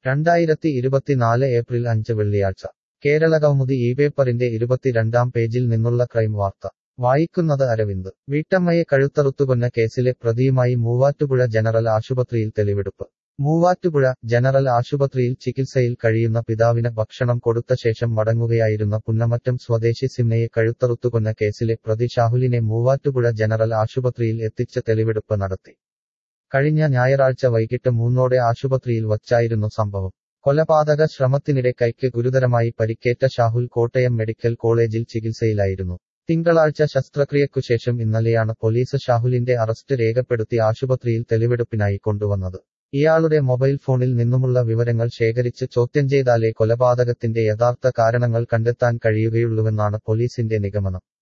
രണ്ടായിരത്തി ഇരുപത്തിനാല് ഏപ്രിൽ അഞ്ച് വെള്ളിയാഴ്ച കേരളകൗമുദി ഈ പേപ്പറിന്റെ ഇരുപത്തിരണ്ടാം പേജിൽ നിന്നുള്ള ക്രൈം വാർത്ത വായിക്കുന്നത് അരവിന്ദ് വീട്ടമ്മയെ കഴുത്തറുത്തുകൊന്ന കേസിലെ പ്രതിയുമായി മൂവാറ്റുപുഴ ജനറൽ ആശുപത്രിയിൽ തെളിവെടുപ്പ് മൂവാറ്റുപുഴ ജനറൽ ആശുപത്രിയിൽ ചികിത്സയിൽ കഴിയുന്ന പിതാവിന് ഭക്ഷണം കൊടുത്ത ശേഷം മടങ്ങുകയായിരുന്ന പുന്നമറ്റം സ്വദേശി സിംനയെ കഴുത്തറുത്തുകൊന്ന കേസിലെ പ്രതി ഷാഹുലിനെ മൂവാറ്റുപുഴ ജനറൽ ആശുപത്രിയിൽ എത്തിച്ച് തെളിവെടുപ്പ് നടത്തി കഴിഞ്ഞ ഞായറാഴ്ച വൈകിട്ട് മൂന്നോടെ ആശുപത്രിയിൽ വച്ചായിരുന്നു സംഭവം കൊലപാതക ശ്രമത്തിനിടെ കൈക്ക് ഗുരുതരമായി പരിക്കേറ്റ ഷാഹുൽ കോട്ടയം മെഡിക്കൽ കോളേജിൽ ചികിത്സയിലായിരുന്നു തിങ്കളാഴ്ച ശസ്ത്രക്രിയക്കുശേഷം ഇന്നലെയാണ് പോലീസ് ഷാഹുലിന്റെ അറസ്റ്റ് രേഖപ്പെടുത്തി ആശുപത്രിയിൽ തെളിവെടുപ്പിനായി കൊണ്ടുവന്നത് ഇയാളുടെ മൊബൈൽ ഫോണിൽ നിന്നുമുള്ള വിവരങ്ങൾ ശേഖരിച്ച് ചോദ്യം ചെയ്താലേ കൊലപാതകത്തിന്റെ യഥാർത്ഥ കാരണങ്ങൾ കണ്ടെത്താൻ കഴിയുകയുള്ളൂവെന്നാണ് പോലീസിന്റെ നിഗമനം